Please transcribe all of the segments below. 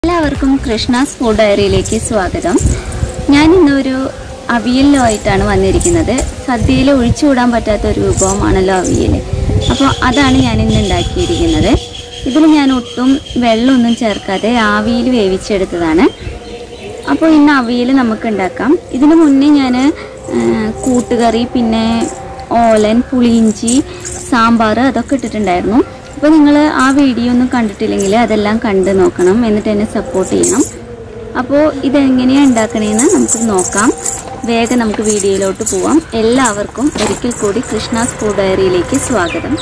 എല്ലാവർക്കും കൃഷ്ണാസ് ഫുഡ് ഡയറിയിലേക്ക് സ്വാഗതം ഞാൻ ഇന്നൊരു അവിയലുമായിട്ടാണ് വന്നിരിക്കുന്നത് സദ്യയിൽ ഒഴിച്ചുകൂടാൻ പറ്റാത്ത ഒരു വിഭവമാണല്ലോ അവിയൽ അപ്പോൾ അതാണ് ഞാൻ ഇന്ന് ഉണ്ടാക്കിയിരിക്കുന്നത് ഇതിൽ ഞാൻ ഒട്ടും വെള്ളമൊന്നും ചേർക്കാതെ ആവിയിൽ വേവിച്ചെടുത്തതാണ് അപ്പോൾ ഇന്ന് അവിയൽ നമുക്ക് ഉണ്ടാക്കാം ഇതിനു മുന്നേ ഞാൻ കൂട്ടുകറി പിന്നെ ഓലൻ പുളിയിഞ്ചി സാമ്പാർ അതൊക്കെ ഇട്ടിട്ടുണ്ടായിരുന്നു അപ്പോൾ നിങ്ങൾ ആ വീഡിയോ ഒന്നും കണ്ടിട്ടില്ലെങ്കിൽ അതെല്ലാം കണ്ട് നോക്കണം എന്നിട്ട് എന്നെ സപ്പോർട്ട് ചെയ്യണം അപ്പോൾ ഇതെങ്ങനെയാണ് ഉണ്ടാക്കണേന്ന് നമുക്ക് നോക്കാം വേഗം നമുക്ക് വീഡിയോയിലോട്ട് പോവാം എല്ലാവർക്കും ഒരിക്കൽ കൂടി കൃഷ്ണാസ് ഫുഡ് ഡയറിയിലേക്ക് സ്വാഗതം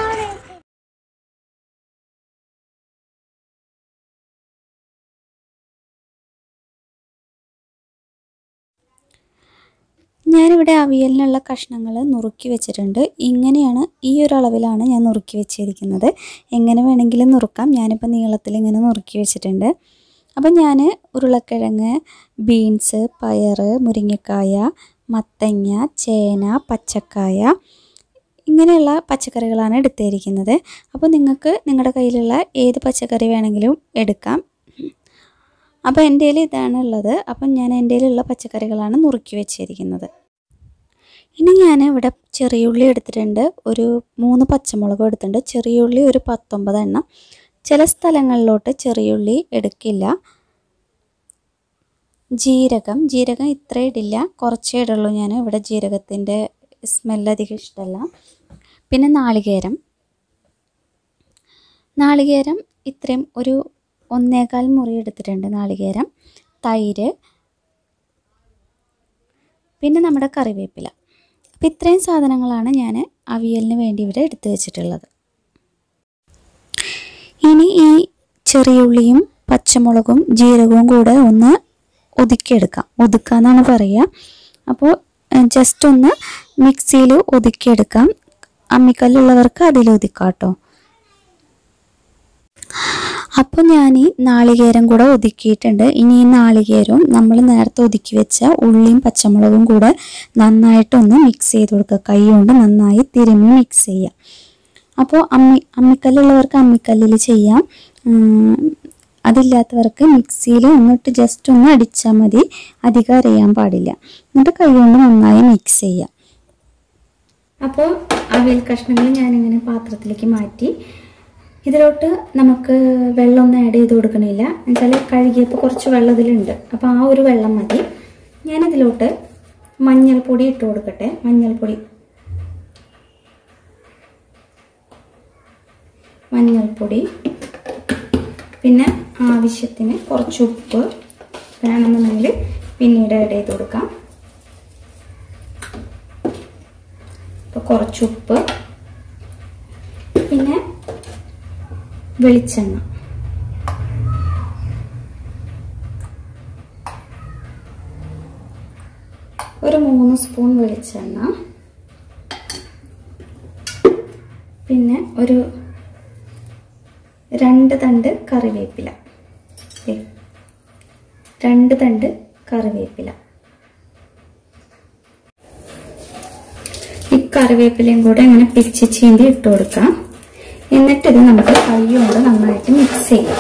ഞാനിവിടെ അവിയലിനുള്ള കഷ്ണങ്ങൾ നുറുക്കി വെച്ചിട്ടുണ്ട് ഇങ്ങനെയാണ് ഈ ഒരു അളവിലാണ് ഞാൻ നുറുക്കി വെച്ചിരിക്കുന്നത് എങ്ങനെ വേണമെങ്കിലും നുറുക്കാം ഞാനിപ്പോൾ നീളത്തിൽ ഇങ്ങനെ നുറുക്കി വെച്ചിട്ടുണ്ട് അപ്പം ഞാൻ ഉരുളക്കിഴങ്ങ് ബീൻസ് പയർ മുരിങ്ങക്കായ മത്തങ്ങ ചേന പച്ചക്കായ ഇങ്ങനെയുള്ള പച്ചക്കറികളാണ് എടുത്തിരിക്കുന്നത് അപ്പോൾ നിങ്ങൾക്ക് നിങ്ങളുടെ കയ്യിലുള്ള ഏത് പച്ചക്കറി വേണമെങ്കിലും എടുക്കാം അപ്പോൾ എൻ്റെ കയ്യിൽ ഇതാണ് ഉള്ളത് അപ്പം ഞാൻ എൻ്റെ കയ്യിലുള്ള പച്ചക്കറികളാണ് നുറുക്കി വെച്ചിരിക്കുന്നത് ഇനി ഞാൻ ഇവിടെ ചെറിയുള്ളി എടുത്തിട്ടുണ്ട് ഒരു മൂന്ന് പച്ചമുളകും എടുത്തിട്ടുണ്ട് ചെറിയുള്ളി ഒരു പത്തൊമ്പത് എണ്ണം ചില സ്ഥലങ്ങളിലോട്ട് ചെറിയുള്ളി എടുക്കില്ല ജീരകം ജീരകം ഇത്ര ഇടില്ല കുറച്ചേ ഇടുള്ളൂ ഞാൻ ഇവിടെ ജീരകത്തിൻ്റെ സ്മെല്ല് അധികം ഇഷ്ടമല്ല പിന്നെ നാളികേരം നാളികേരം ഇത്രയും ഒരു ഒന്നേകാൽ മുറി എടുത്തിട്ടുണ്ട് നാളികേരം തൈര് പിന്നെ നമ്മുടെ കറിവേപ്പില അപ്പം ഇത്രയും സാധനങ്ങളാണ് ഞാൻ അവിയലിന് വേണ്ടി ഇവിടെ എടുത്തു വെച്ചിട്ടുള്ളത് ഇനി ഈ ചെറിയുള്ളിയും പച്ചമുളകും ജീരകവും കൂടെ ഒന്ന് ഒതുക്കിയെടുക്കാം ഒതുക്കുക എന്നാണ് പറയുക അപ്പോൾ ജസ്റ്റ് ഒന്ന് മിക്സിയിൽ ഒതുക്കിയെടുക്കാം അമ്മിക്കല്ലുള്ളവർക്ക് അതിൽ ഒതുക്കാം കേട്ടോ അപ്പോൾ ഞാൻ ഈ നാളികേരം കൂടെ ഒതുക്കിയിട്ടുണ്ട് ഇനി ഈ നാളികേരവും നമ്മൾ നേരത്തെ ഒതുക്കി വെച്ച ഉള്ളിയും പച്ചമുളകും കൂടെ നന്നായിട്ടൊന്ന് മിക്സ് ചെയ്ത് കൊടുക്കുക കൈ കൊണ്ട് നന്നായി തിരുമ്മി മിക്സ് ചെയ്യാം അപ്പോൾ അമ്മി അമ്മിക്കല്ലുള്ളവർക്ക് അമ്മിക്കല്ലിൽ ചെയ്യാം ഉം, അതില്ലാത്തവർക്ക് മിക്സിയിൽ ഒന്നിട്ട് ജസ്റ്റ് ഒന്ന് അടിച്ചാൽ മതി അധികം അറിയാൻ പാടില്ല എന്നിട്ട് കൈ കൊണ്ട് നന്നായി മിക്സ് ചെയ്യാം അപ്പോൾ അവിയൽ കഷ്ണങ്ങൾ ഞാനിങ്ങനെ പാത്രത്തിലേക്ക് മാറ്റി ഇതിലോട്ട് നമുക്ക് വെള്ളമൊന്നും ആഡ് ചെയ്ത് കൊടുക്കണില്ല എന്നുവെച്ചാൽ കഴുകിയപ്പോൾ കുറച്ച് വെള്ളം ഇതിലുണ്ട് അപ്പോൾ ആ ഒരു വെള്ളം മതി ഞാനിതിലോട്ട് മഞ്ഞൾപ്പൊടി ഇട്ട് കൊടുക്കട്ടെ മഞ്ഞൾപ്പൊടി മഞ്ഞൾപ്പൊടി പിന്നെ ആവശ്യത്തിന് കുറച്ച് ഉപ്പ് വേണമെന്നുണ്ടെങ്കിൽ പിന്നീട് ആഡ് ചെയ്ത് കൊടുക്കാം അപ്പോൾ കുറച്ച് ഉപ്പ് പിന്നെ വെളിച്ചെണ്ണ ഒരു മൂന്ന് സ്പൂൺ വെളിച്ചെണ്ണ പിന്നെ ഒരു രണ്ട് തണ്ട് കറിവേപ്പില ദേ, രണ്ട് തണ്ട് കറിവേപ്പില ഈ കറിവേപ്പിലയും കൂടെ അങ്ങനെ പിച്ചി ചീന്തി ഇട്ട് കൊടുക്കാം എന്നിട്ട് ഇത് നമുക്ക് കൈ കൊണ്ട് നന്നായിട്ട് മിക്സ് ചെയ്യാം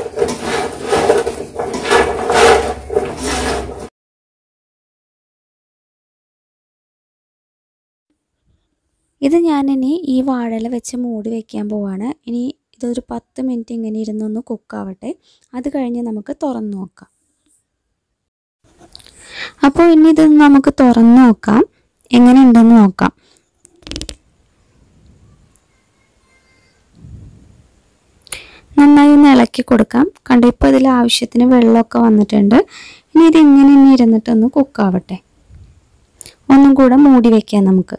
ഇത് ഞാനിനി ഈ വാഴല വെച്ച് മൂടി വെക്കാൻ പോവാണ് ഇനി ഇതൊരു പത്ത് മിനിറ്റ് ഇങ്ങനെ ഇരുന്നൊന്ന് കുക്കാവട്ടെ അത് കഴിഞ്ഞ് നമുക്ക് തുറന്നു നോക്കാം അപ്പോൾ ഇനി ഇത് നമുക്ക് തുറന്നു നോക്കാം എങ്ങനെയുണ്ടെന്ന് നോക്കാം നന്നായി ഒന്ന് ഇളക്കി കൊടുക്കാം കണ്ടോ ഇപ്പോൾ ഇതിൽ ആവശ്യത്തിന് വെള്ളമൊക്കെ വന്നിട്ടുണ്ട് ഇനി ഇത് ഇങ്ങനെ ഇനി ഇരുന്നിട്ടൊന്ന് കുക്കാവട്ടെ ഒന്നും കൂടെ മൂടി വെക്കാം നമുക്ക്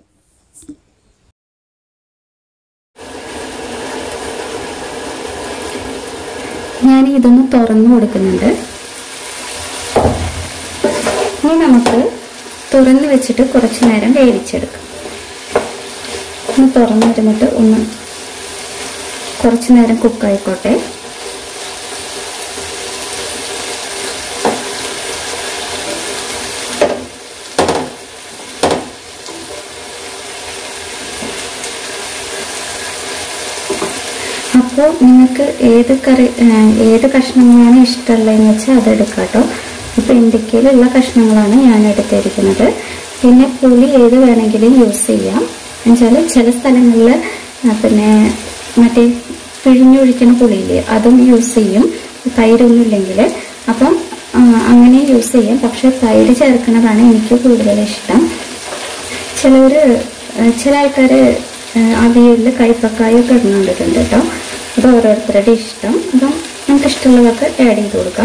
ഞാൻ ഇതൊന്ന് തുറന്നു കൊടുക്കുന്നുണ്ട് ഇനി നമുക്ക് തുറന്നു വെച്ചിട്ട് കുറച്ച് നേരം വേവിച്ചെടുക്കാം ഒന്ന് തുറന്നിരുന്നിട്ട് ഒന്ന് കുറച്ച് നേരം കുക്കായിക്കോട്ടെ അപ്പോൾ അപ്പോൾ നിങ്ങൾക്ക് ഏത് കറി ആ, ഏത് കഷ്ണങ്ങളാണ് ഇഷ്ടമുള്ളതെന്ന് വെച്ചാൽ അതെടുക്കാം കേട്ടോ ഇപ്പോൾ ഇന്ത്യക്കയിലുള്ള കഷ്ണങ്ങളാണ് ഞാൻ എടുത്തിരിക്കുന്നത് പിന്നെ പുളി ഏത് വേണമെങ്കിലും യൂസ് ചെയ്യാം എന്നുവെച്ചാൽ ചില സ്ഥലങ്ങളിൽ പിന്നെ മറ്റേ പിഴിഞ്ഞൊഴിക്കുന്ന പുളിയില്ലേ അതും യൂസ് ചെയ്യും തൈരൊന്നും ഇല്ലെങ്കിൽ അപ്പം ആ, അങ്ങനെ യൂസ് ചെയ്യാം പക്ഷെ തൈര് ചേർക്കുന്നതാണ് എനിക്ക് കൂടുതൽ ഇഷ്ടം ചിലവർ ചില ആൾക്കാർ അവിയലിൽ കൈപ്പക്കായൊക്കെ ഇടുന്നുണ്ടിട്ടുണ്ട് കേട്ടോ അത് ഓരോരുത്തരുടെ ഇഷ്ടം അപ്പം നമുക്ക് ഇഷ്ടമുള്ളതൊക്കെ ആഡ് ചെയ്ത് കൊടുക്കാം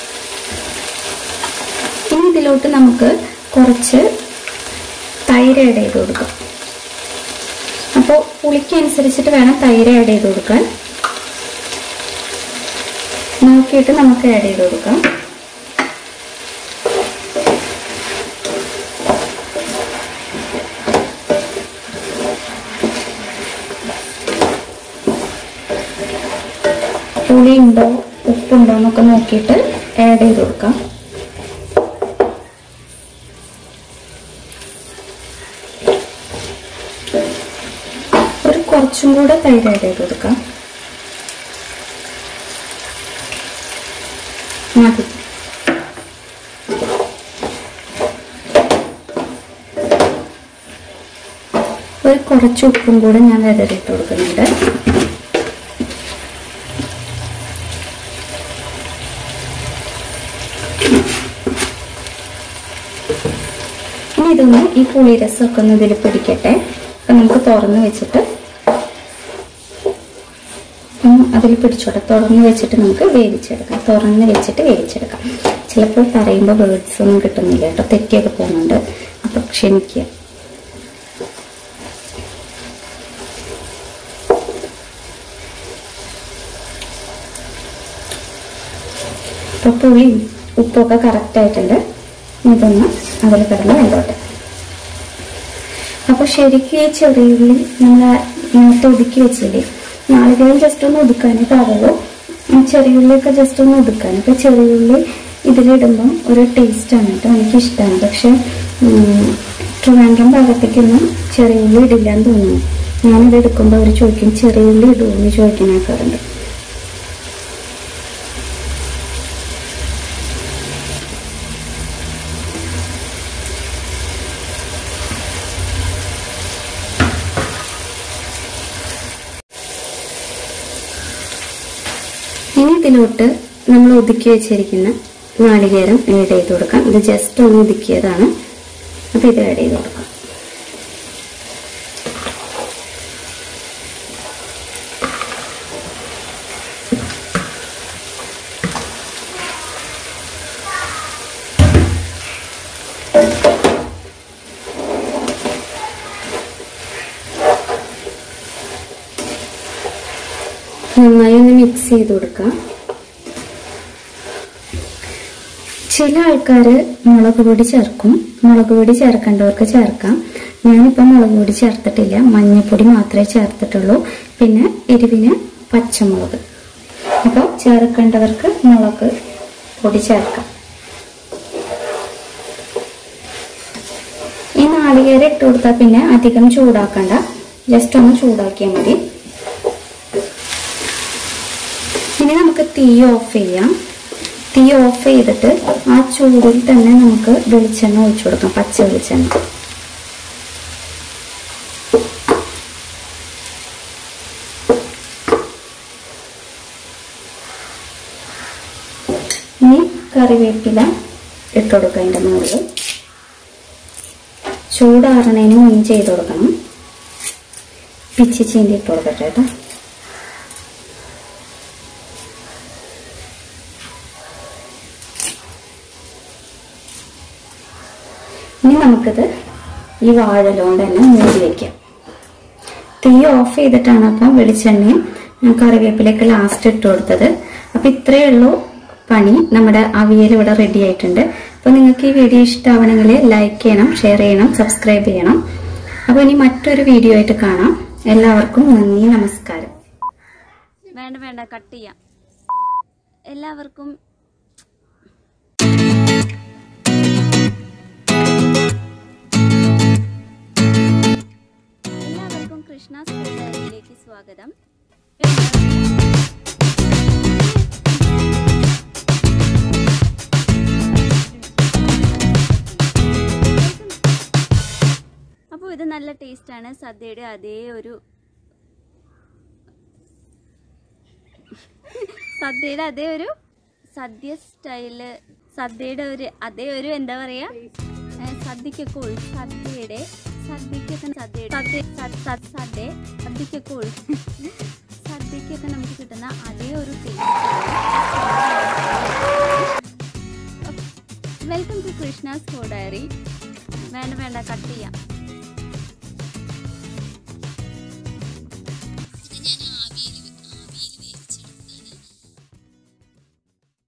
ഇനി ഇതിലോട്ട് നമുക്ക് കുറച്ച് തൈര് ആഡ് ചെയ്ത് കൊടുക്കാം അപ്പോൾ പുളിക്ക് അനുസരിച്ചിട്ട് വേണം തൈര് ആഡ് ചെയ്ത് കൊടുക്കാൻ നോക്കിയിട്ട് നമുക്ക് ആഡ് ചെയ്ത് കൊടുക്കാം പുളി ഉണ്ടോ ഉപ്പുണ്ടോ എന്നൊക്കെ നോക്കിയിട്ട് ആഡ് ചെയ്ത് കൊടുക്കാം ഒരു കുറച്ചും കൂടെ തൈര് ആഡ് ചെയ്ത് കൊടുക്കാം മതി ഒരു കുറച്ച് ഉപ്പും കൂടെ ഞാൻ വിതറിയിട്ട് കൊടുക്കുന്നുണ്ട് ഇനി ഇതൊന്ന് ഈ പുളി രസമൊക്കെ ഒന്ന് ഇതിൽ പിടിക്കട്ടെ അപ്പൊ നമുക്ക് തുറന്ന് വെച്ചിട്ട് ഒന്ന് അതിൽ പിടിച്ചോട്ടെ തുറന്ന് വെച്ചിട്ട് നമുക്ക് വേവിച്ചെടുക്കാം തുറന്ന് വെച്ചിട്ട് വേവിച്ചെടുക്കാം ചിലപ്പോൾ പറയുമ്പോൾ വേർഡ്സ് ഒന്നും കിട്ടുന്നില്ല കേട്ടോ തെറ്റിയൊക്കെ പോകുന്നുണ്ട് അപ്പൊ ക്ഷമിക്കുക അപ്പോൾ പുളി ഉപ്പൊക്കെ കറക്റ്റ് ആയിട്ടുണ്ട് ഇതൊന്ന് അതിൽ കിടന്ന് വെന്തോട്ടെ അപ്പോൾ ശരിക്കും ഈ ചെറിയുള്ളി നമ്മൾ നേരത്തെ ഒതുക്കി വെച്ചില്ലേ നാളികേരം ജസ്റ്റ് ഒന്ന് ഒതുക്കാനേ പാടുള്ളൂ ഈ ചെറിയുള്ളിയൊക്കെ ജസ്റ്റ് ഒന്ന് ഒതുക്കാൻ അപ്പോൾ ചെറിയുള്ളി ഇതിലിടുമ്പം ഒരു ടേസ്റ്റാണ് കേട്ടോ എനിക്ക് ഇഷ്ടമാണ് പക്ഷെ ഉം, ട്രിവാൻഡ്രം ഭാഗത്തേക്കൊന്നും ചെറിയുള്ളി ഇടില്ല എന്ന് തോന്നുന്നു ഞാനിത് എടുക്കുമ്പോൾ അവർ ചോദിക്കും ചെറിയുള്ളി ഇടുമെന്ന് ചോദിക്കാൻ ആൾക്കാരുണ്ട് ഇനി ഇതിലോട്ട് നമ്മൾ ഒതുക്കി വെച്ചിരിക്കുന്ന നാളികേരം ആഡ് ചെയ്ത് കൊടുക്കാം ഇത് ജസ്റ്റ് ഒന്ന് ഒതുക്കിയതാണ് അപ്പൊ ഇത് ആഡ് ചെയ്ത് കൊടുക്കാം നന്നായി ഒന്ന് മിക്സ് ചെയ്ത് കൊടുക്കാം ചില ആൾക്കാർ മുളക് പൊടി ചേർക്കും മുളക് പൊടി ചേർക്കേണ്ടവർക്ക് ചേർക്കാം ഞാനിപ്പോൾ മുളക് പൊടി ചേർത്തിട്ടില്ല മഞ്ഞൾപ്പൊടി മാത്രമേ ചേർത്തിട്ടുള്ളൂ പിന്നെ എരിവിന് പച്ചമുളക് അപ്പോൾ ചേർക്കേണ്ടവർക്ക് മുളക് പൊടി ചേർക്കാം ഈ നാളികേരം ഇട്ട് കൊടുത്താൽ പിന്നെ അധികം ചൂടാക്കണ്ട ജസ്റ്റ് ഒന്ന് ചൂടാക്കിയാൽ മതി ഇനി നമുക്ക് തീ ഓഫ് ചെയ്യാം തീ ഓഫ് ചെയ്തിട്ട് ആ ചൂടിൽ തന്നെ നമുക്ക് വെളിച്ചെണ്ണ ഒഴിച്ചു കൊടുക്കാം പച്ച വെളിച്ചെണ്ണ ഇനി കറിവേപ്പില ഇട്ട് കൊടുക്കാം അതിൻ്റെ മുകളിൽ ചൂടാറണതിന് മുൻ ചെയ്ത് കൊടുക്കണം പിച്ചി ചീന്തി ഇട്ട് കൊടുക്കട്ടെ കേട്ടോ ഇനി നമുക്കിത് ഈ വാഴലോണ്ട് തന്നെ മൂടി വയ്ക്കാം തീ ഓഫ് ചെയ്തിട്ടാണ് അപ്പം വെളിച്ചെണ്ണയും ഉം, കറിവേപ്പിലയൊക്കെ ലാസ്റ്റ് ഇട്ട് കൊടുത്തത് അപ്പൊ ഇത്രയേ ഉള്ളൂ പണി നമ്മുടെ അവിയൽ ഇവിടെ റെഡി ആയിട്ടുണ്ട് അപ്പൊ നിങ്ങൾക്ക് ഈ വീഡിയോ ഇഷ്ടമാവണമെങ്കിൽ ലൈക്ക് ചെയ്യണം ഷെയർ ചെയ്യണം സബ്സ്ക്രൈബ് ചെയ്യണം അപ്പൊ ഇനി മറ്റൊരു വീഡിയോ ആയിട്ട് കാണാം എല്ലാവർക്കും നന്ദി നമസ്കാരം വേണ്ട വേണ്ട കട്ട് ചെയ്യാം എല്ലാവർക്കും എല്ലാവർക്കും കൃഷ്ണ സ്കൂൾ ഡയറിയിലേക്ക് സ്വാഗതം നല്ല ടേസ്റ്റാണ് സദ്യയുടെ അതേ ഒരു സദ്യയുടെ അതേ ഒരു സദ്യ സ്റ്റൈല് സദ്യയുടെ ഒരു അതേ ഒരു എന്താ പറയാ ഏ, സദ്യക്കൊക്കെ ഒഴി സദ്യയുടെ സദ്യക്കൊക്കെ സദ്യയുടെ സദ്യ സ- സ- സദ്യ സദ്യക്കൊക്കെ ഒഴി സദ്യക്കൊക്കെ നമുക്ക് കിട്ടുന്ന അതേ ഒരു taste welcome to Krishna's food diary വേണ്ട വേണ്ട കട്ട് ചെയ്യാം